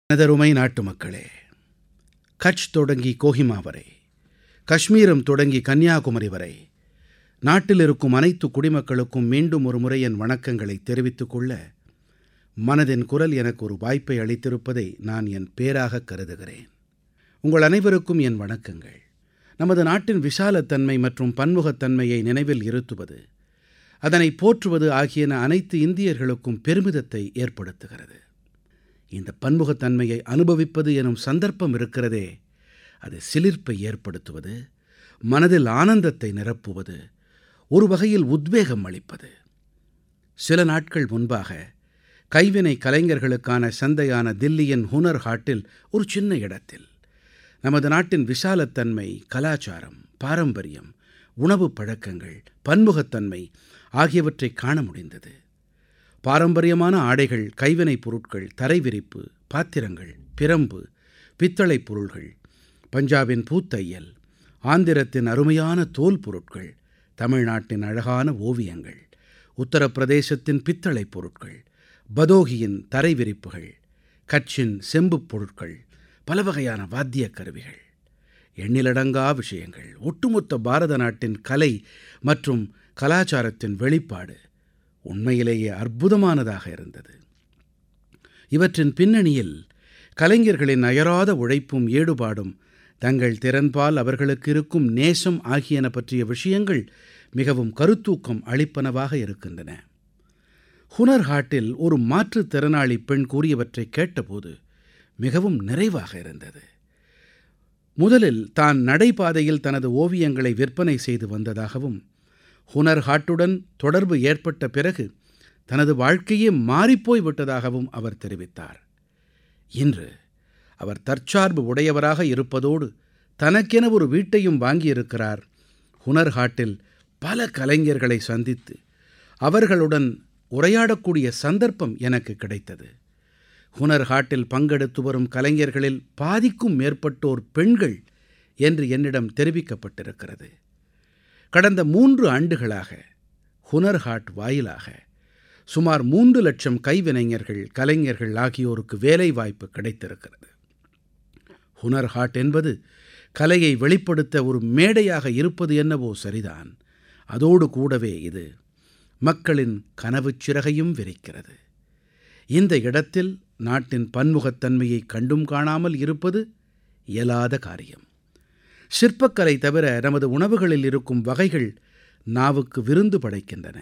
எனதருமை நாட்டுமக்களே கட்ச் தொடங்கி கோஹிமா வரை கஷ்மீரம் தொடங்கி கன்னியாகுமரி வரை நாட்டில் இருக்கும் அனைத்து குடிமக்களுக்கும் மீண்டும் ஒரு முறை என் வணக்கங்களைத் தெரிவித்துக் கொள்ள மனதின் குரல் எனக்கு ஒரு வாய்ப்பை அளித்திருப்பதை நான் என் பேறாகக் கருதுகிறேன் உங்கள் அனைவருக்கும் என் வணக்கங்கள் நமது நாட்டின் விசாலத்தன்மை மற்றும் பன்முகத்தன்மையை நினைவில் இருத்துவது அதனை போற்றுவது ஆகியன அனைத்து இந்தியர்களுக்கும் பெருமிதத்தை ஏற்படுத்துகிறது இந்த பன்முகத்தன்மையை அனுபவிப்பது எனும் சந்தர்ப்பம் இருக்கிறதே அது சிலிர்ப்பை ஏற்படுத்துவது மனதில் ஆனந்தத்தை நிரப்புவது ஒரு வகையில் உத்வேகம் அளிப்பது சில நாட்கள் முன்பாக கைவினை கலைஞர்களுக்கான சந்தையான தில்லியின் ஹுனர் ஹாட்டில் ஒரு சின்ன இடத்தில் நமது நாட்டின் விசாலத்தன்மை கலாச்சாரம் பாரம்பரியம் உணவுப் பழக்கங்கள் பன்முகத்தன்மை ஆகியவற்றைக் காண முடிந்தது பாரம்பரியமான ஆடைகள் கைவினைப் பொருட்கள் தரைவிரிப்பு பாத்திரங்கள் பிரம்பு பித்தளைப் பொருள்கள் பஞ்சாபின் பூத்தையல் ஆந்திரத்தின் அருமையான தோல் பொருட்கள் தமிழ்நாட்டின் அழகான ஓவியங்கள் உத்தரப்பிரதேசத்தின் பித்தளைப் பொருட்கள் பதோகியின் தரைவிரிப்புகள் கட்சின் செம்புப் பொருட்கள் பல வகையான வாத்தியக் கருவிகள் எண்ணிலடங்கா விஷயங்கள் ஒட்டுமொத்த பாரத நாட்டின் கலை மற்றும் கலாச்சாரத்தின் வெளிப்பாடு உண்மையிலேயே அற்புதமானதாக இருந்தது இவற்றின் பின்னணியில் கலைஞர்களின் அயராத உழைப்பும் ஈடுபாடும் தங்கள் திறன்பால் அவர்களுக்கு இருக்கும் நேசம் ஆகியன பற்றிய விஷயங்கள் மிகவும் கருத்தூக்கம் அளிப்பனவாக இருக்கின்றன ஹுனர் ஹாட்டில் ஒரு மாற்றுத் திறனாளி பெண் கூறியவற்றை கேட்டபோது மிகவும் நிறைவாக இருந்தது முதலில் தான் நடைபாதையில் தனது ஓவியங்களை விற்பனை செய்து வந்ததாகவும் ஹுனர் ஹாட்டுடன் தொடர்பு ஏற்பட்ட பிறகு தனது வாழ்க்கையே மாறிப்போய் விட்டதாகவும் அவர் தெரிவித்தார் இன்று அவர் தற்சார்பு உடையவராக இருப்பதோடு தனக்கென ஒரு வீட்டையும் வாங்கியிருக்கிறார் ஹுனர் ஹாட்டில் பல கலைஞர்களை சந்தித்து அவர்களுடன் உரையாடக்கூடிய சந்தர்ப்பம் எனக்கு கிடைத்தது ஹுனர் ஹாட்டில் பங்கெடுத்து வரும் கலைஞர்களில் பாதிக்கும் மேற்பட்டோர் பெண்கள் என்று என்னிடம் தெரிவிக்கப்பட்டிருக்கிறது கடந்த மூன்று ஆண்டுகளாக ஹுனர் ஹாட் வாயிலாக சுமார் மூன்று லட்சம் கைவினைஞர்கள் கலைஞர்கள் ஆகியோருக்கு வேலைவாய்ப்பு கிடைத்திருக்கிறது ஹுனர் ஹாட் என்பது கலையை வெளிப்படுத்த ஒரு மேடையாக இருப்பது என்னவோ சரிதான் அதோடு கூடவே இது மக்களின் கனவுச் சிறகையும் விரிக்கிறது இந்த இடத்தில் நாட்டின் பன்முகத்தன்மையை கண்டும் காணாமல் இருப்பது இயலாத காரியம் சிற்பக்கலை தவிர நமது உணவுகளில் இருக்கும் வகைகள் நாவுக்கு விருந்து படைக்கின்றன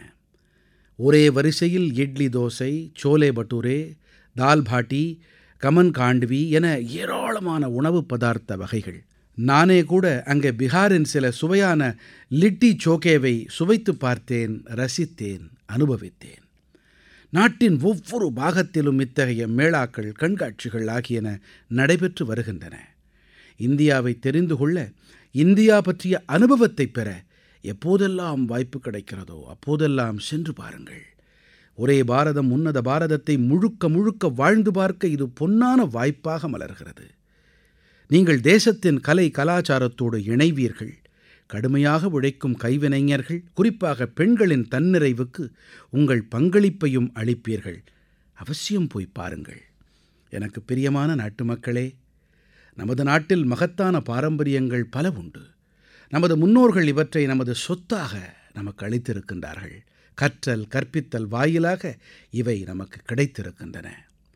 ஒரே வரிசையில் இட்லி தோசை சோலே பட்டூரே தால் பாட்டி கமன் காண்ட்வி என ஏராளமான உணவு பதார்த்த வகைகள் நானே கூட அங்கே பிகாரின் சில சுவையான லிட்டி சோகேவை சுவைத்து பார்த்தேன் ரசித்தேன் அனுபவித்தேன் நாட்டின் ஒவ்வொரு பாகத்திலும் இத்தகைய மேளாக்கள் கண்காட்சிகள் ஆகியன நடைபெற்று வருகின்றன இந்தியாவை தெரிந்து கொள்ள இந்தியா பற்றிய அனுபவத்தைப் பெற எப்போதெல்லாம் வாய்ப்பு கிடைக்கிறதோ அப்போதெல்லாம் சென்று பாருங்கள் ஒரே பாரதம் உன்னத பாரதத்தை முழுக்க முழுக்க வாழ்ந்து பார்க்க இது பொன்னான வாய்ப்பாக மலர்கிறது நீங்கள் தேசத்தின் கலை கலாச்சாரத்தோடு இணைவீர்கள் கடுமையாக உழைக்கும் கைவினைஞர்கள் குறிப்பாக பெண்களின் தன்னிறைவுக்கு உங்கள் பங்களிப்பையும் அளிப்பீர்கள் அவசியம் போய் பாருங்கள் எனக்கு பிரியமான நாட்டுமக்களே நமது நாட்டில் மகத்தான பாரம்பரியங்கள் பல உண்டு நமது முன்னோர்கள் இவற்றை நமது சொத்தாக நமக்கு அளித்திருக்கின்றார்கள் கற்றல் கற்பித்தல் வாயிலாக இவை நமக்கு கிடைத்திருக்கின்றன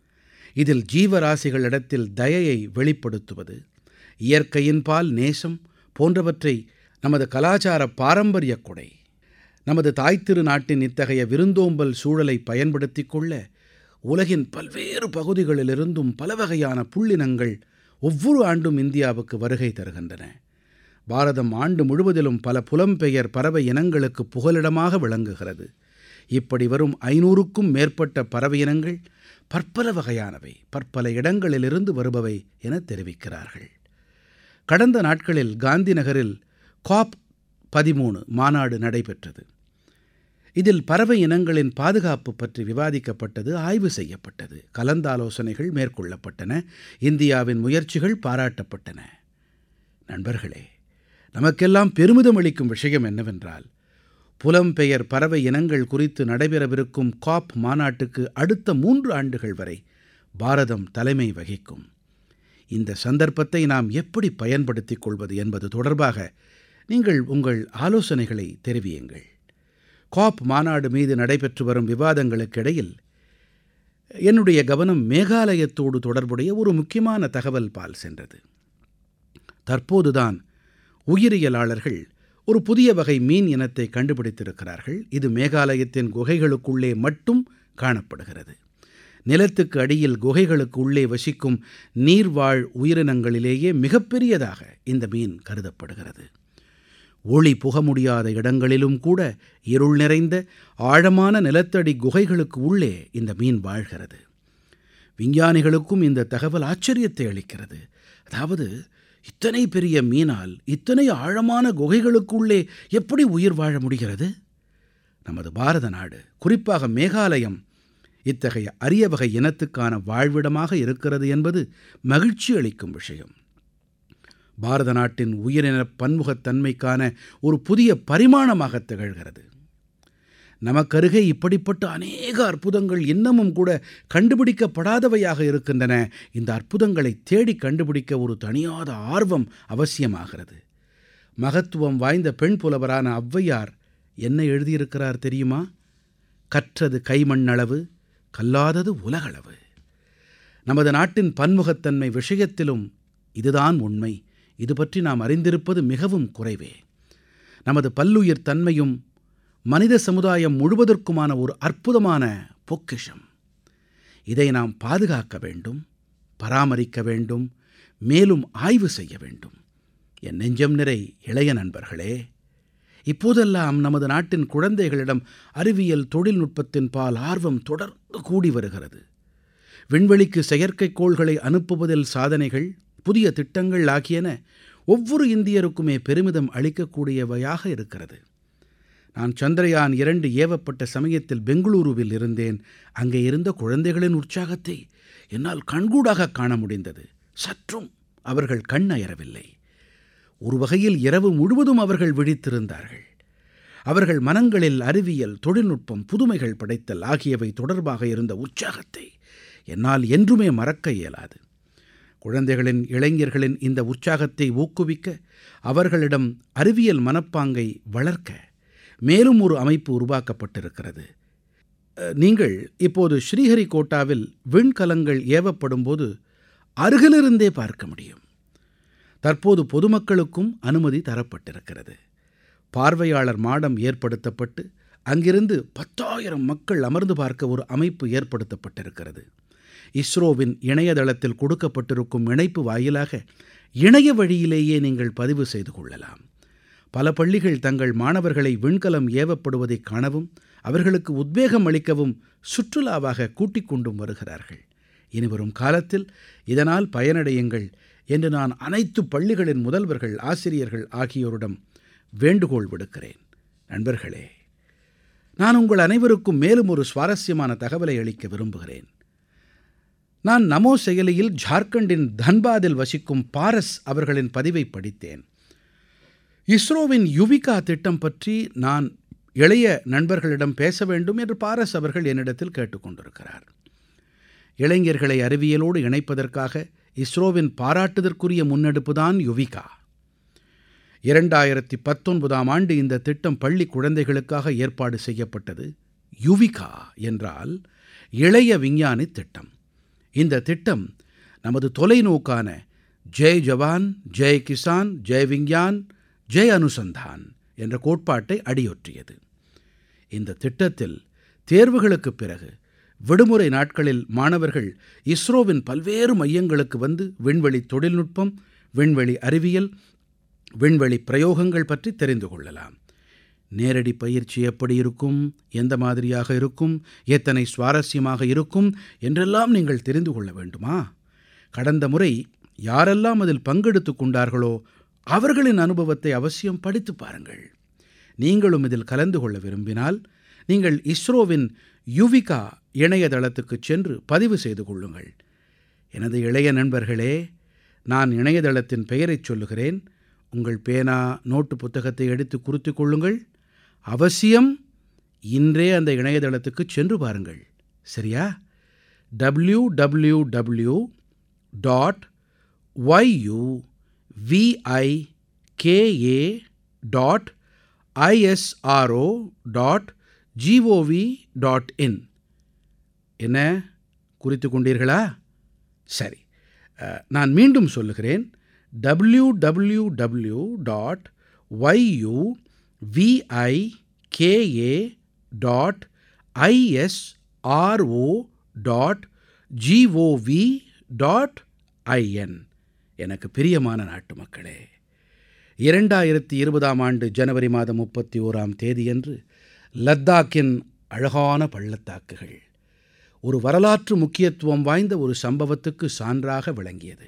இதில் ஜீவராசிகளிடத்தில் தயையை வெளிப்படுத்துவது இயற்கையின் பால் நேசம் போன்றவற்றை நமது கலாச்சார பாரம்பரிய கொடை நமது தாய்த்திரு நாட்டின் இத்தகைய விருந்தோம்பல் சூழலை பயன்படுத்திக் கொள்ள உலகின் பல்வேறு பகுதிகளிலிருந்தும் பல வகையான புள்ளினங்கள் ஒவ்வொரு ஆண்டும் இந்தியாவுக்கு வருகை தருகின்றன பாரதம் ஆண்டு முழுவதிலும் பல புலம்பெயர் பறவை இனங்களுக்கு புகலிடமாக விளங்குகிறது இப்படி வரும் ஐநூறுக்கும் மேற்பட்ட பறவை இனங்கள் பற்பல வகையானவை பற்பல இடங்களிலிருந்து வருபவை என தெரிவிக்கிறார்கள் கடந்த நாட்களில் காந்தி நகரில் காப் பதிமூணு மாநாடு நடைபெற்றது இதில் பறவை இனங்களின் பாதுகாப்பு பற்றி விவாதிக்கப்பட்டது ஆய்வு செய்யப்பட்டது கலந்தாலோசனைகள் மேற்கொள்ளப்பட்டன இந்தியாவின் முயற்சிகள் பாராட்டப்பட்டன நண்பர்களே நமக்கெல்லாம் பெருமிதம் அளிக்கும் விஷயம் என்னவென்றால் புலம்பெயர் பறவை இனங்கள் குறித்து நடைபெறவிருக்கும் காப் மாநாட்டுக்கு அடுத்த மூன்று ஆண்டுகள் வரை பாரதம் தலைமை வகிக்கும் இந்த சந்தர்ப்பத்தை நாம் எப்படி பயன்படுத்திக் கொள்வது என்பது தொடர்பாக நீங்கள் உங்கள் ஆலோசனைகளை தெரிவியுங்கள் காப் மாநாடு மீது நடைபெற்று வரும் விவாதங்களுக்கு இடையில் என்னுடைய கவனம் மேகாலயத்தோடு தொடர்புடைய ஒரு முக்கியமான தகவல் பால் சென்றது தற்போதுதான் உயிரியலாளர்கள் ஒரு புதிய வகை மீன் இனத்தை கண்டுபிடித்திருக்கிறார்கள் இது மேகாலயத்தின் குகைகளுக்குள்ளே மட்டும் காணப்படுகிறது நிலத்துக்கு அடியில் குகைகளுக்கு உள்ளே வசிக்கும் நீர்வாழ் உயிரினங்களிலேயே மிகப்பெரியதாக இந்த மீன் கருதப்படுகிறது ஒளி புக முடியாத இடங்களிலும் கூட இருள் நிறைந்த ஆழமான நிலத்தடி குகைகளுக்கு உள்ளே இந்த மீன் வாழ்கிறது விஞ்ஞானிகளுக்கும் இந்த தகவல் ஆச்சரியத்தை அளிக்கிறது அதாவது இத்தனை பெரிய மீனால் இத்தனை ஆழமான குகைகளுக்குள்ளே எப்படி உயிர் வாழ முடிகிறது நமது பாரத நாடு குறிப்பாக மேகாலயம் இத்தகைய அரிய வகை இனத்துக்கான வாழ்விடமாக இருக்கிறது என்பது மகிழ்ச்சி அளிக்கும் விஷயம் பாரத நாட்டின் உயிரின பன்முகத்தன்மைக்கான ஒரு புதிய பரிமாணமாக திகழ்கிறது நமக்கருகே இப்படிப்பட்ட அநேக அற்புதங்கள் இன்னமும் கூட கண்டுபிடிக்கப்படாதவையாக இருக்கின்றன இந்த அற்புதங்களை தேடி கண்டுபிடிக்க ஒரு தனியாத ஆர்வம் அவசியமாகிறது மகத்துவம் வாய்ந்த பெண் புலவரான ஔவையார் என்ன எழுதியிருக்கிறார் தெரியுமா கற்றது கைமண்ணளவு கல்லாதது உலகளவு நமது நாட்டின் பன்முகத்தன்மை விஷயத்திலும் இதுதான் உண்மை இது பற்றி நாம் அறிந்திருப்பது மிகவும் குறைவே நமது பல்லுயிர் தன்மையும் மனித சமுதாயம் முழுவதற்குமான ஒரு அற்புதமான பொக்கிஷம் இதை நாம் பாதுகாக்க வேண்டும் பராமரிக்க வேண்டும் மேலும் ஆய்வு செய்ய வேண்டும் என் நெஞ்சம் நிறை இளைய நண்பர்களே இப்போதெல்லாம் நமது நாட்டின் குழந்தைகளிடம் அறிவியல் தொழில்நுட்பத்தின் பால் ஆர்வம் தொடர்ந்து கூடி வருகிறது விண்வெளிக்கு செயற்கைக்கோள்களை அனுப்புவதில் சாதனைகள் புதிய திட்டங்கள் ஆகியன ஒவ்வொரு இந்தியருக்குமே பெருமிதம் அளிக்கக்கூடியவையாக இருக்கிறது நான் சந்திரயான் இரண்டு ஏவப்பட்ட சமயத்தில் பெங்களூருவில் இருந்தேன் அங்கே இருந்த குழந்தைகளின் உற்சாகத்தை என்னால் கண்கூடாக காண முடிந்தது சற்றும் அவர்கள் கண் அயரவில்லை ஒரு வகையில் இரவு முழுவதும் அவர்கள் விழித்திருந்தார்கள் அவர்கள் மனங்களில் அறிவியல் தொழில்நுட்பம் புதுமைகள் படைத்தல் ஆகியவை தொடர்பாக இருந்த உற்சாகத்தை என்னால் என்றுமே மறக்க இயலாது குழந்தைகளின் இளைஞர்களின் இந்த உற்சாகத்தை ஊக்குவிக்க அவர்களிடம் அறிவியல் மனப்பாங்கை வளர்க்க மேலும் ஒரு அமைப்பு உருவாக்கப்பட்டிருக்கிறது நீங்கள் இப்போது ஸ்ரீஹரிகோட்டாவில் விண்கலங்கள் ஏவப்படும் போது அருகிலிருந்தே பார்க்க முடியும் தற்போது பொதுமக்களுக்கும் அனுமதி தரப்பட்டிருக்கிறது பார்வையாளர் மாடம் ஏற்படுத்தப்பட்டு அங்கிருந்து பத்தாயிரம் மக்கள் அமர்ந்து பார்க்க ஒரு அமைப்பு ஏற்படுத்தப்பட்டிருக்கிறது இஸ்ரோவின் இணையதளத்தில் கொடுக்கப்பட்டிருக்கும் இணைப்பு வாயிலாக இணைய வழியிலேயே நீங்கள் பதிவு செய்து கொள்ளலாம் பல பள்ளிகள் தங்கள் மாணவர்களை விண்கலம் ஏவப்படுவதை காணவும் அவர்களுக்கு உத்வேகம் அளிக்கவும் சுற்றுலாவாக கூட்டிக் கொண்டும் வருகிறார்கள் இனிவரும் காலத்தில் இதனால் பயனடையுங்கள் என்று நான் அனைத்து பள்ளிகளின் முதல்வர்கள் ஆசிரியர்கள் ஆகியோரிடம் வேண்டுகோள் விடுக்கிறேன் நண்பர்களே நான் உங்கள் அனைவருக்கும் மேலும் ஒரு சுவாரஸ்யமான தகவலை அளிக்க விரும்புகிறேன் நான் நமோ செயலியில் ஜார்க்கண்டின் தன்பாதில் வசிக்கும் பாரஸ் அவர்களின் பதிவை படித்தேன் இஸ்ரோவின் யுவிகா திட்டம் பற்றி நான் இளைய நண்பர்களிடம் பேச வேண்டும் என்று பாரஸ் அவர்கள் என்னிடத்தில் கேட்டுக்கொண்டிருக்கிறார் இளைஞர்களை அறிவியலோடு இணைப்பதற்காக இஸ்ரோவின் பாராட்டுதற்குரிய முன்னெடுப்பு தான் யுவிகா இரண்டாயிரத்தி பத்தொன்பதாம் ஆண்டு இந்த திட்டம் பள்ளி குழந்தைகளுக்காக ஏற்பாடு செய்யப்பட்டது யுவிகா என்றால் இளைய விஞ்ஞானி திட்டம் இந்த திட்டம் நமது தொலைநோக்கான ஜெய் ஜவான் ஜெய் கிசான் ஜெய் விஞ்ஞான் ஜெய் அனுசந்தான் என்ற கோட்பாட்டை அடியொற்றியது இந்த திட்டத்தில் தேர்வுகளுக்குப் பிறகு விடுமுறை நாட்களில் மாணவர்கள் இஸ்ரோவின் பல்வேறு மையங்களுக்கு வந்து விண்வெளி தொழில்நுட்பம் விண்வெளி அறிவியல் விண்வெளி பிரயோகங்கள் பற்றி தெரிந்து கொள்ளலாம் நேரடி பயிற்சி எப்படி இருக்கும் எந்த மாதிரியாக இருக்கும் எத்தனை சுவாரஸ்யமாக இருக்கும் என்றெல்லாம் நீங்கள் தெரிந்து கொள்ள வேண்டுமா கடந்த முறை யாரெல்லாம் அதில் பங்கெடுத்து கொண்டார்களோ அவர்களின் அனுபவத்தை அவசியம் படித்து பாருங்கள் நீங்களும் இதில் கலந்து கொள்ள விரும்பினால் நீங்கள் இஸ்ரோவின் யுவிகா இணையதளத்துக்குச் சென்று பதிவு செய்து கொள்ளுங்கள் எனது இளைய நண்பர்களே நான் இணையதளத்தின் பெயரைச் சொல்லுகிறேன் உங்கள் பேனா நோட்டு புத்தகத்தை எடுத்து குறித்துக் கொள்ளுங்கள் அவசியம் இன்றே அந்த இணையதளத்துக்குச் சென்று பாருங்கள் சரியா W W W dot Y U V I K A dot ISRO dot G O V dot in என்ன குறித்து கொண்டீர்களா சரி அஹ், நான் மீண்டும் சொல்லுகிறேன் W W W dot Y U V I K A dot ISRO dot G O V dot I N எனக்கு பிரியமான நாட்டு மக்களே இரண்டாயிரத்தி இருபதாம் ஆண்டு ஜனவரி மாதம் முப்பத்தி ஓராம் தேதியன்று லத்தாக்கின் அழகான பள்ளத்தாக்குகள் ஒரு வரலாற்று முக்கியத்துவம் வாய்ந்த ஒரு சம்பவத்துக்கு சான்றாக விளங்கியது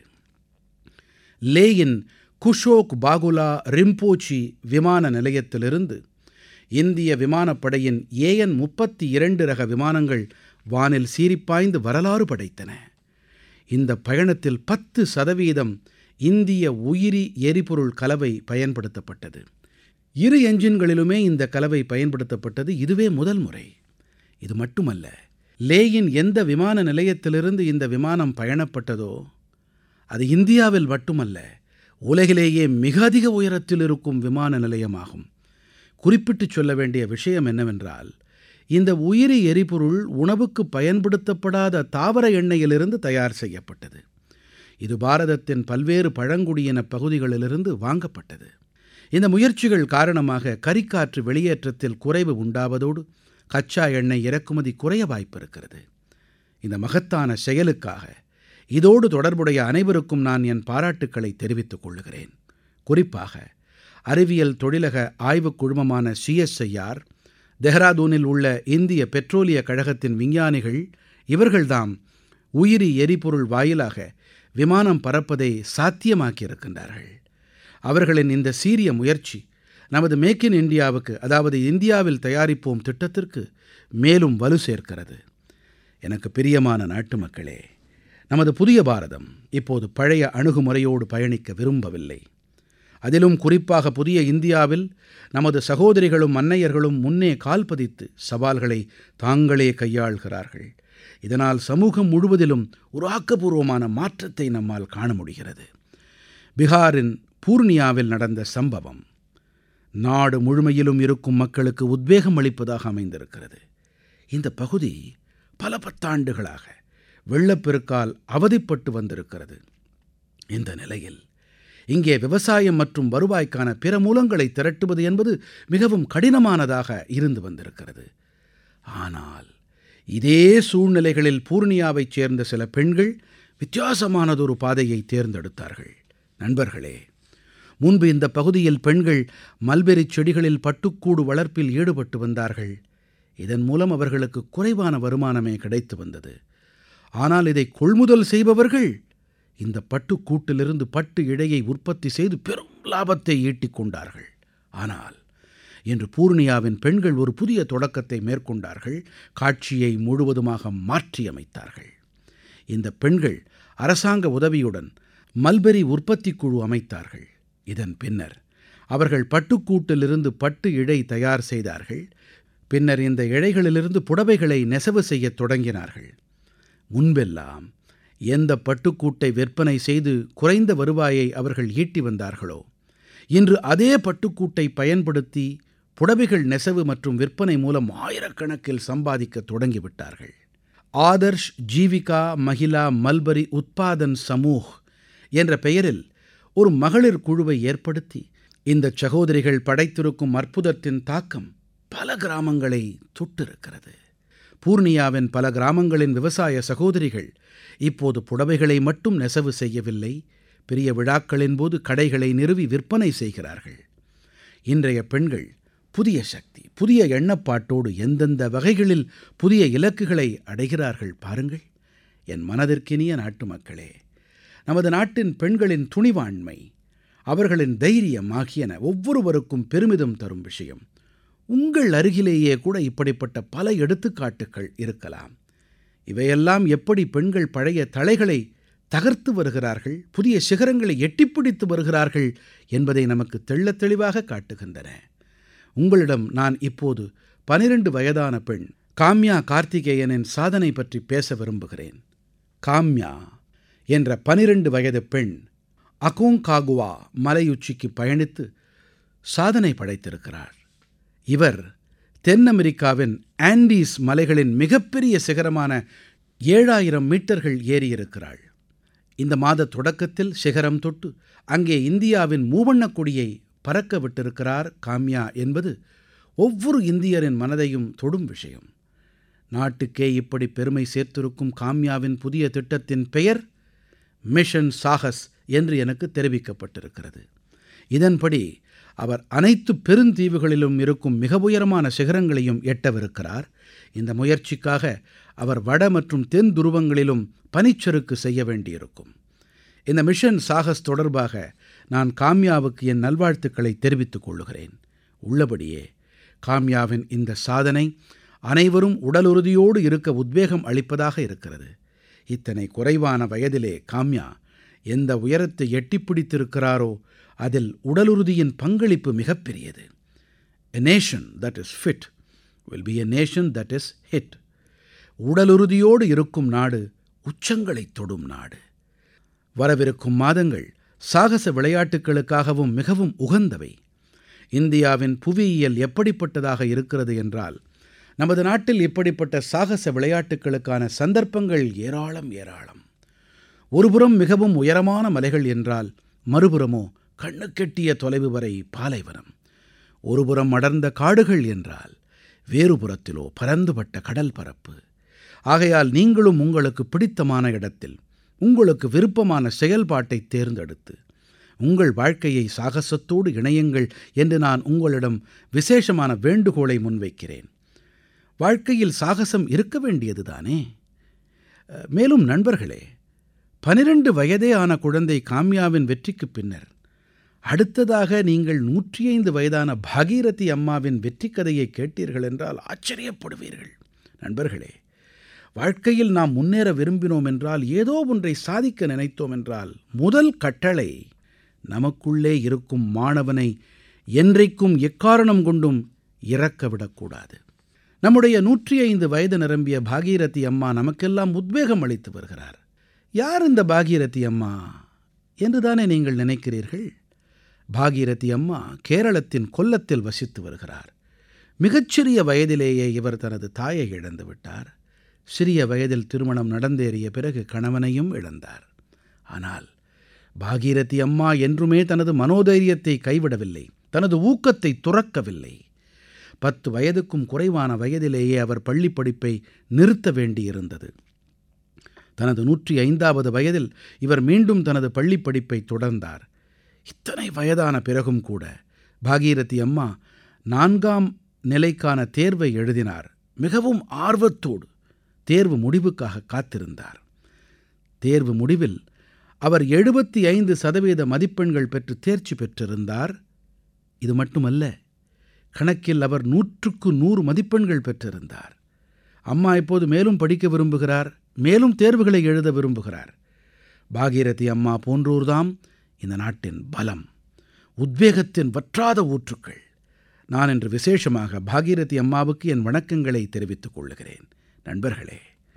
லேயின் குஷோக் பாகுலா ரிம்போச்சி விமான நிலையத்திலிருந்து இந்திய விமானப்படையின் ஏஎன் முப்பத்தி இரண்டு ரக விமானங்கள் வானில் சீறிப்பாய்ந்து வரலாறு படைத்தன இந்த பயணத்தில் பத்து சதவீதம் இந்திய உயிரி எரிபொருள் கலவை பயன்படுத்தப்பட்டது இரு என்ஜின்களிலுமே இந்த கலவை பயன்படுத்தப்பட்டது இதுவே முதல் முறை இது மட்டுமல்ல லேயின் எந்த விமான நிலையத்திலிருந்து இந்த விமானம் பயணப்பட்டதோ அது இந்தியாவில் மட்டுமல்ல உலகிலேயே மிக அதிக உயரத்தில் இருக்கும் விமான நிலையமாகும் குறிப்பிட்டுச் சொல்ல வேண்டிய விஷயம் என்னவென்றால் இந்த உயிரி எரிபொருள் உணவுக்கு பயன்படுத்தப்படாத தாவர எண்ணெயிலிருந்து தயார் செய்யப்பட்டது இது பாரதத்தின் பல்வேறு பழங்குடியின பகுதிகளிலிருந்து வாங்கப்பட்டது இந்த முயற்சிகள் காரணமாக கரிக்காற்று வெளியேற்றத்தில் குறைவு உண்டாவதோடு கச்சா எண்ணெய் இறக்குமதி குறைய வாய்ப்பிருக்கிறது இந்த மகத்தான செயலுக்காக இதோடு தொடர்புடைய அனைவருக்கும் நான் என் பாராட்டுக்களை தெரிவித்துக் கொள்கிறேன் குறிப்பாக அறிவியல் தொழிலக ஆய்வுக் குழுமமான சிஎஸ்ஐஆர் தெஹ்ராதூனில் உள்ள இந்திய பெட்ரோலிய கழகத்தின் விஞ்ஞானிகள் இவர்கள்தாம் உயிரி எரிபொருள் வாயிலாக விமானம் பறப்பதை சாத்தியமாக்கியிருக்கின்றார்கள் அவர்களின் இந்த சீரிய முயற்சி நமது மேக் இன் இந்தியாவுக்கு அதாவது இந்தியாவில் தயாரிப்போம் திட்டத்திற்கு மேலும் வலு சேர்க்கிறது எனக்கு பிரியமான நாட்டு மக்களே நமது புதிய பாரதம் இப்போது பழைய அணுகுமுறையோடு பயணிக்க விரும்பவில்லை அதிலும் குறிப்பாக புதிய இந்தியாவில் நமது சகோதரிகளும் அன்னையர்களும் முன்னே கால் பதித்து சவால்களை தாங்களே கையாள்கிறார்கள் இதனால் சமூகம் முழுவதிலும் ஒரு ஆக்கப்பூர்வமான மாற்றத்தை நம்மால் காண முடிகிறது பிகாரின் பூர்ணியாவில் நடந்த சம்பவம் நாடு முழுமையிலும் இருக்கும் மக்களுக்கு உத்வேகம் அளிப்பதாக அமைந்திருக்கிறது இந்த பகுதி பல பத்தாண்டுகளாக வெள்ளப்பெருக்கால் அவதிப்பட்டு வந்திருக்கிறது இந்த நிலையில் இங்கே விவசாயம் மற்றும் வருவாய்க்கான பிற மூலங்களை திரட்டுவது என்பது மிகவும் கடினமானதாக இருந்து வந்திருக்கிறது ஆனால் இதே சூழ்நிலைகளில் பூர்ணியாவைச் சேர்ந்த சில பெண்கள் வித்தியாசமானதொரு பாதையை தேர்ந்தெடுத்தார்கள் நண்பர்களே முன்பு இந்த பகுதியில் பெண்கள் மல்பெரிச் செடிகளில் பட்டுக்கூடு வளர்ப்பில் ஈடுபட்டு வந்தார்கள் இதன் மூலம் அவர்களுக்கு குறைவான வருமானமே கிடைத்து வந்தது ஆனால் இதை கொள்முதல் செய்பவர்கள் இந்த பட்டுக்கூட்டிலிருந்து பட்டு இழையை உற்பத்தி செய்து பெரும் லாபத்தை ஈட்டிக் கொண்டார்கள் ஆனால் இன்று பூர்ணியாவின் பெண்கள் ஒரு புதிய தொடக்கத்தை மேற்கொண்டார்கள் காட்சியை முழுவதுமாக மாற்றியமைத்தார்கள் இந்த பெண்கள் அரசாங்க உதவியுடன் மல்பெரி உற்பத்திக் குழு அமைத்தார்கள் இதன் பின்னர் அவர்கள் பட்டுக்கூட்டிலிருந்து பட்டு இழை தயார் செய்தார்கள் பின்னர் இந்த இழைகளிலிருந்து புடவைகளை நெசவு செய்யத் தொடங்கினார்கள் முன்பெல்லாம் எந்த பட்டுக்கூட்டை விற்பனை செய்து குறைந்த வருவாயை அவர்கள் ஈட்டி வந்தார்களோ இன்று அதே பட்டுக்கூட்டை பயன்படுத்தி புடவைகள் நெசவு மற்றும் விற்பனை மூலம் ஆயிரக்கணக்கில் சம்பாதிக்க தொடங்கிவிட்டார்கள் ஆதர்ஷ் ஜீவிகா மகிழா மல்பரி உத்பாதன் சமூக் என்ற பெயரில் ஒரு மகளிர் குழுவை ஏற்படுத்தி இந்த சகோதரிகள் படைத்திருக்கும் அற்புதத்தின் தாக்கம் பல கிராமங்களை தொட்டிருக்கிறது பூர்ணியாவின் பல கிராமங்களின் விவசாய சகோதரிகள் இப்போது புடவைகளை மட்டும் நெசவு செய்யவில்லை பெரிய விழாக்களின் போது கடைகளை நிறுவி விற்பனை செய்கிறார்கள் இன்றைய பெண்கள் புதிய சக்தி புதிய எண்ணப்பாட்டோடு எந்தெந்த வகைகளில் புதிய இலக்குகளை அடைகிறார்கள் பாருங்கள் என் மனதிற்கினிய நாட்டு மக்களே நமது நாட்டின் பெண்களின் துணிவாண்மை அவர்களின் தைரியம் ஆகியன ஒவ்வொருவருக்கும் பெருமிதம் தரும் விஷயம் உங்கள் அருகிலேயே கூட இப்படிப்பட்ட பல எடுத்துக்காட்டுக்கள் இருக்கலாம் இவையெல்லாம் எப்படி பெண்கள் பழைய தளைகளை தகர்த்து வருகிறார்கள் புதிய சிகரங்களை எட்டிப்பிடித்து வருகிறார்கள் என்பதை நமக்கு தெள்ளத் தெளிவாக காட்டுகின்றன உங்களிடம் நான் இப்போது பனிரெண்டு வயதான பெண் காம்யா கார்த்திகேயனின் சாதனை பற்றி பேச விரும்புகிறேன் காம்யா என்ற 12 வயது பெண் அகோங்காகுவா மலையுச்சிக்கு பயணித்து சாதனை படைத்திருக்கிறார் இவர் தென் அமெரிக்காவின் ஆண்டீஸ் மலைகளின் மிகப்பெரிய சிகரமான 7000 மீட்டர்கள் ஏறியிருக்கிறாள் இந்த மாத தொடக்கத்தில் சிகரம் தொட்டு அங்கே இந்தியாவின் மூவண்ணக் கொடியை பறக்க விட்டிருக்கிறார் காம்யா என்பது ஒவ்வொரு இந்தியரின் மனதையும் தொடும் விஷயம் நாட்டுக்கே இப்படி பெருமை சேர்த்திருக்கும் காம்யாவின் புதிய திட்டத்தின் பெயர் மிஷன் சாகஸ் என்று எனக்கு தெரிவிக்கப்பட்டிருக்கிறது இதன்படி அவர் அனைத்து பெருந்தீவுகளிலும் இருக்கும் மிக உயரமான சிகரங்களையும் எட்டவிருக்கிறார் இந்த முயற்சிக்காக அவர் வட மற்றும் தென் துருவங்களிலும் பனிச்சறுக்கு செய்ய வேண்டியிருக்கும் இந்த மிஷன் சாகஸ் தொடர்பாக நான் காம்யாவுக்கு என் நல்வாழ்த்துக்களை தெரிவித்துக் கொள்ளுகிறேன் உள்ளபடியே காம்யாவின் இந்த சாதனை அனைவரும் உடலுறுதியோடு இருக்க உத்வேகம் அளிப்பதாக இருக்கிறது இத்தனை குறைவான வயதிலே காம்யா எந்த உயரத்தை எட்டிப் பிடித்திருக்கிறாரோ அதில் உடலுறுதியின் பங்களிப்பு மிகப்பெரியது a nation that is fit will be a nation that is hit உடலுறுதியோடு இருக்கும் நாடு உச்சங்களைத் தொடும் நாடு வரவிருக்கும் மாதங்கள் சாகச விளையாட்டுக்களுக்காகவும் மிகவும் உகந்தவை இந்தியாவின் புவியியல் எப்படிப்பட்டதாக இருக்கிறது என்றால் நமது நாட்டில் இப்படிப்பட்ட சாகச விளையாட்டுக்களுக்கான சந்தர்ப்பங்கள் ஏராளம் ஏராளம் ஒருபுறம் மிகவும் உயரமான மலைகள் என்றால் மறுபுறமோ கண்ணுக்கெட்டிய தொலைவு வரை பாலைவனம் ஒருபுறம் அடர்ந்த காடுகள் என்றால் வேறு புறத்திலோ பரந்துபட்ட கடல் பரப்பு ஆகையால் நீங்களும் உங்களுக்கு பிடித்தமான இடத்தில் உங்களுக்கு விருப்பமான செயல்பாட்டை தேர்ந்தெடுத்து உங்கள் வாழ்க்கையை சாகசத்தோடு இணையுங்கள் என்று நான் உங்களிடம் விசேஷமான வேண்டுகோளை முன்வைக்கிறேன் வாழ்க்கையில் சாகசம் இருக்க வேண்டியதுதானே மேலும் நண்பர்களே 12 வயதே ஆன குழந்தை காம்யாவின் வெற்றிக்குப் பின்னர் அடுத்ததாக நீங்கள் 105 வயதான பாகீரதி அம்மாவின் வெற்றிக் கதையை கேட்டீர்கள் என்றால் ஆச்சரியப்படுவீர்கள் நண்பர்களே வாழ்க்கையில் நாம் முன்னேற விரும்பினோம் என்றால் ஏதோ ஒன்றை சாதிக்க நினைத்தோம் என்றால் முதல் கட்டளை நமக்குள்ளே இருக்கும் மாணவனை என்றைக்கும் எக்காரணம் கொண்டும் இறக்க விடக்கூடாது நம்முடைய 105 வயது நிரம்பிய பாகீரதி அம்மா நமக்கெல்லாம் உத்வேகம் அளித்து வருகிறார் யார் இந்த பாகீரதி அம்மா என்று தானே நீங்கள் நினைக்கிறீர்கள் பாகீரதி அம்மா கேரளத்தின் கொல்லத்தில் வசித்து வருகிறார் மிகச்சிறிய வயதிலேயே இவர் தனது தாயை இழந்து விட்டார் சிறிய வயதில் திருமணம் நடந்தேறிய பிறகு கணவனையும் இழந்தார் ஆனால் பாகீரதி அம்மா என்றுமே தனது மனோதைரியத்தை கைவிடவில்லை தனது ஊக்கத்தை துறக்கவில்லை பத்து வயதுக்கும் குறைவான வயதிலேயே அவர் பள்ளிப் படிப்பை நிறுத்த வேண்டியிருந்தது தனது நூற்றி ஐந்தாவது வயதில் இவர் மீண்டும் தனது பள்ளிப் படிப்பை தொடர்ந்தார் இத்தனை வயதான பிறகும் கூட பாகீரதி அம்மா நான்காம் நிலைக்கான தேர்வை எழுதினார் மிகவும் ஆர்வத்தோடு தேர்வு முடிவுக்காக காத்திருந்தார் தேர்வு முடிவில் அவர் எழுபத்தி ஐந்து சதவீத மதிப்பெண்கள் பெற்று தேர்ச்சி பெற்றிருந்தார் இது மட்டுமல்ல கணக்கில் அவர் நூற்றுக்கு நூறு மதிப்பெண்கள் பெற்றிருந்தார் அம்மா இப்போது மேலும் படிக்க விரும்புகிறார் மேலும் தேர்வுகளை எழுத விரும்புகிறார் பாகீரதி அம்மா போன்றோர்தாம் இந்த நாட்டின் பலம் உத்வேகத்தின் வற்றாத ஊற்றுக்கள் நான் இன்று விசேஷமாக பாகீரதி அம்மாவுக்கு என் வணக்கங்களை தெரிவித்துக் கொள்ளுகிறேன் நண்பர்களே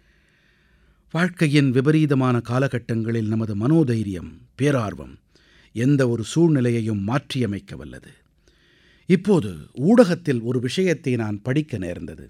வாழ்க்கையின் விபரீதமான காலகட்டங்களில் நமது மனோதைரியம் பேரார்வம் எந்த ஒரு சூழ்நிலையையும் மாற்றியமைக்க வல்லது இப்போது ஊடகத்தில் ஒரு விஷயத்தை நான் படிக்க நேர்ந்தது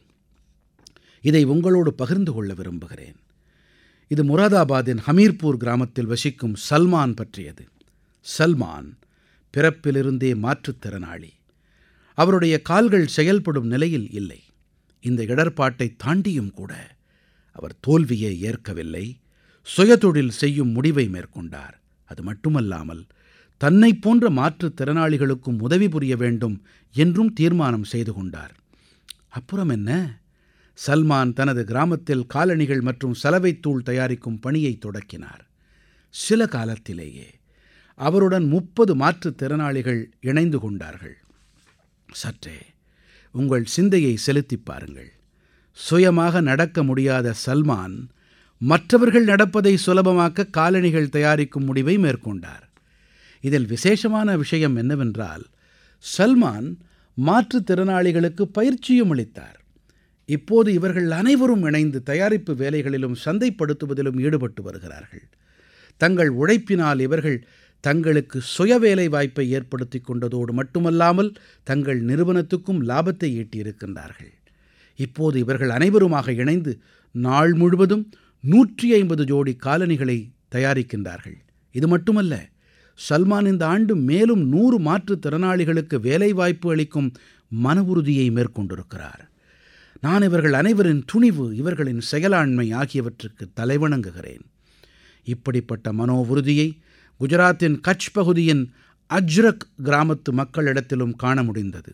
இதை உங்களோடு பகிர்ந்து கொள்ள விரும்புகிறேன் இது முராதாபாதின் ஹமீர்பூர் கிராமத்தில் வசிக்கும் சல்மான் பற்றியது சல்மான் பிறப்பிலிருந்தே மாற்றுத்திறனாளி அவருடைய கால்கள் செயல்படும் நிலையில் இல்லை இந்த இடர்பாட்டை தாண்டியும் கூட அவர் தோல்வியை ஏற்கவில்லை சுயதொழில் செய்யும் முடிவை மேற்கொண்டார் அது மட்டுமல்லாமல் தன்னைப் போன்ற மாற்றுத்திறனாளிகளுக்கும் உதவி புரிய வேண்டும் என்றும் தீர்மானம் செய்து கொண்டார் அப்புறம் என்ன சல்மான் தனது கிராமத்தில் காலணிகள் மற்றும் சலவைத்தூள் தயாரிக்கும் பணியை தொடக்கினார் சில காலத்திலேயே அவருடன் முப்பது மாற்றுத்திறனாளிகள் இணைந்து கொண்டார்கள் சற்றே உங்கள் சிந்தையை செலுத்திப் பாருங்கள் சுயமாக நடக்க முடியாத சல்மான் மற்றவர்கள் நடப்பதை சுலபமாக்க காலணிகள் தயாரிக்கும் முடிவை மேற்கொண்டார் இதில் விசேஷமான விஷயம் என்னவென்றால் சல்மான் மாற்றுத்திறனாளிகளுக்கு பயிற்சியும் அளித்தார் இப்போது இவர்கள் அனைவரும் இணைந்து தயாரிப்பு வேலைகளிலும் சந்தைப்படுத்துவதிலும் ஈடுபட்டு வருகிறார்கள் தங்கள் உழைப்பினால் இவர்கள் தங்களுக்கு சுயவேலை வாய்ப்பை ஏற்படுத்திக் கொண்டதோடு மட்டுமல்லாமல் தங்கள் நிறுவனத்துக்கும் லாபத்தை ஈட்டியிருக்கின்றார்கள் இப்போது இவர்கள் அனைவருமாக இணைந்து நாள் முழுவதும் நூற்றி ஐம்பது ஜோடி காலணிகளை தயாரிக்கின்றார்கள் இது மட்டுமல்ல சல்மான் இந்த ஆண்டு மேலும் நூறு மாற்றுத் திறனாளிகளுக்கு வேலைவாய்ப்பு அளிக்கும் மன உறுதியை மேற்கொண்டிருக்கிறார் நான் இவர்கள் அனைவரின் துணிவு இவர்களின் செயலாண்மை ஆகியவற்றுக்கு தலைவணங்குகிறேன் இப்படிப்பட்ட மனோ உறுதியை குஜராத்தின் கட்ச் பகுதியின் அஜ்ரக் கிராமத்து மக்களிடத்திலும் காண முடிந்தது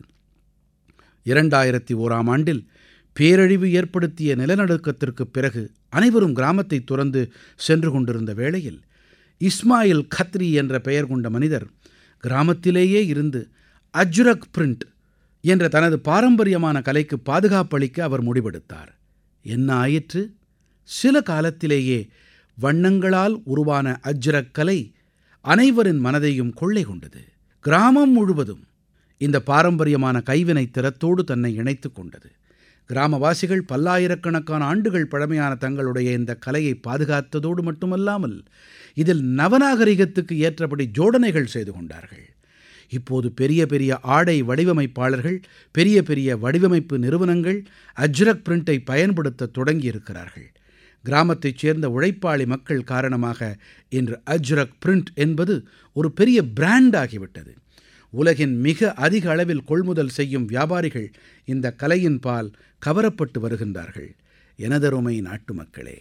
இரண்டாயிரத்தி ஓராம் ஆண்டில் பேரழிவு ஏற்படுத்திய நிலநடுக்கத்திற்குப் பிறகு அனைவரும் கிராமத்தை துறந்து சென்று கொண்டிருந்த வேளையில் இஸ்மாயில் கத்ரி என்ற பெயர் கொண்ட மனிதர் கிராமத்திலேயே இருந்து அஜ்ரக் பிரிண்ட் என்ற தனது பாரம்பரியமான கலைக்கு பாதுகாப்பளிக்க அவர் முடிவெடுத்தார் என்ன ஆயிற்று சில காலத்திலேயே வண்ணங்களால் உருவான அஜ்ரக் கலை அனைவரின் மனதையும் கொள்ளை கொண்டது கிராமம் முழுவதும் இந்த பாரம்பரியமான கைவினைத் திறத்தோடு தன்னை இணைத்துக் கொண்டது கிராமவாசிகள் பல்லாயிரக்கணக்கான ஆண்டுகள் பழமையான தங்களுடைய இந்த கலையை பாதுகாத்ததோடு மட்டுமல்லாமல் இதில் நவநாகரிகத்துக்கு ஏற்றபடி ஜோடனைகள் செய்து கொண்டார்கள் இப்போது பெரிய பெரிய ஆடை வடிவமைப்பாளர்கள் பெரிய பெரிய வடிவமைப்பு நிறுவனங்கள் அஜ்ரக் பிரிண்டை பயன்படுத்த தொடங்கியிருக்கிறார்கள் கிராமத்தைச் சேர்ந்த உழைப்பாளி மக்கள் காரணமாக இன்று அஜ்ரக் பிரிண்ட் என்பது ஒரு பெரிய பிராண்ட் ஆகிவிட்டது உலகின் மிக அதிக அளவில் கொள்முதல் செய்யும் வியாபாரிகள் இந்த கலையின் பால் கவரப்பட்டு வருகின்றார்கள் எனதருமை நாட்டு மக்களே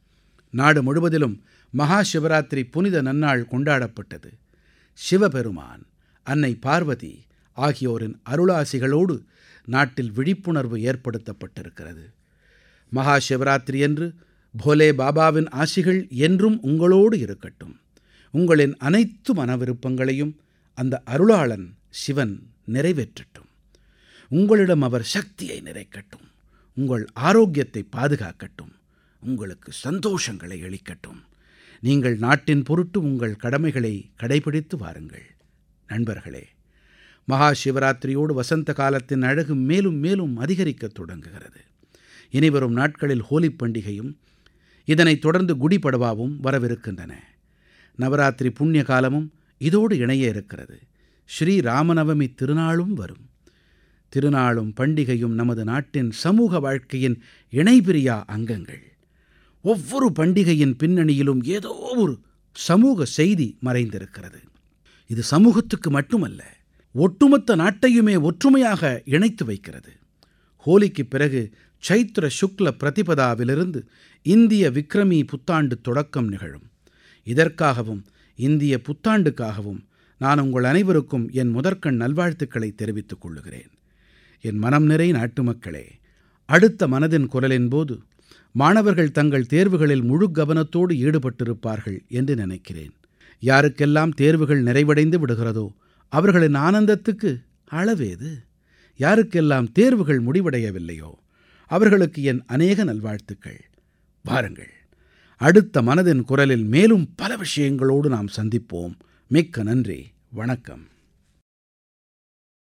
நாடு முழுவதிலும் மகா சிவராத்திரி புனித நன்னாள் கொண்டாடப்பட்டது சிவபெருமான் அன்னை பார்வதி ஆகியோரின் அருளாசிகளோடு நாட்டில் விழிப்புணர்வு ஏற்படுத்தப்பட்டிருக்கிறது மகா சிவராத்திரியன்று போலே பாபாவின் ஆசிகள் என்றும் உங்களோடு இருக்கட்டும் உங்களின் அனைத்து மனவிருப்பங்களையும் அந்த அருளாளன் சிவன் நிறைவேற்றட்டும் உங்களிடம் அவர் சக்தியை நிறைக்கட்டும் உங்கள் ஆரோக்கியத்தை பாதுகாக்கட்டும் உங்களுக்கு சந்தோஷங்களை அளிக்கட்டும் நீங்கள் நாட்டின் பொருட்டு உங்கள் கடமைகளை கடைபிடித்து வாருங்கள் நண்பர்களே மகா சிவராத்திரியோடு வசந்த காலத்தின் அழகு மேலும் மேலும் அதிகரிக்கத் தொடங்குகிறது இனிவரும் நாட்களில் ஹோலிப் பண்டிகையும் இதனைத் தொடர்ந்து குடி படவாவும் வரவிருக்கின்றன நவராத்திரி புண்ணிய காலமும் இதோடு இணைய இருக்கிறது ஸ்ரீ ராமநவமி திருநாளும் வரும் திருநாளும் பண்டிகையும் நமது நாட்டின் சமூக வாழ்க்கையின் இணைபிரியா அங்கங்கள் ஒவ்வொரு பண்டிகையின் பின்னணியிலும் ஏதோ ஒரு சமூக செய்தி மறைந்திருக்கிறது இது சமூகத்துக்கு மட்டுமல்ல ஒட்டுமொத்த நாட்டையுமே ஒற்றுமையாக இணைத்து வைக்கிறது ஹோலிக்குப் பிறகு சைத்ர சுக்ல பிரதிபதாவிலிருந்து இந்திய விக்ரமி புத்தாண்டு தொடக்கம் நிகழும் இதற்காகவும் இந்திய புத்தாண்டுக்காகவும் நான் உங்கள் அனைவருக்கும் என் முதற்கண் நல்வாழ்த்துக்களை தெரிவித்துக் கொள்ளுகிறேன் என் மனம் நிறை நாட்டு மக்களே அடுத்த மனதின் குரலின் போது மாணவர்கள் தங்கள் தேர்வுகளில் முழு கவனத்தோடு ஈடுபட்டிருப்பார்கள் என்று நினைக்கிறேன் யாருக்கெல்லாம் தேர்வுகள் நிறைவடைந்து விடுகிறதோ அவர்களின் ஆனந்தத்துக்கு அளவேது யாருக்கெல்லாம் தேர்வுகள் முடிவடையவில்லையோ அவர்களுக்கு என் அநேக நல்வாழ்த்துக்கள் வாருங்கள் அடுத்த மனதின் குரலில் மேலும் பல விஷயங்களோடு நாம் சந்திப்போம் மிக்க நன்றி வணக்கம்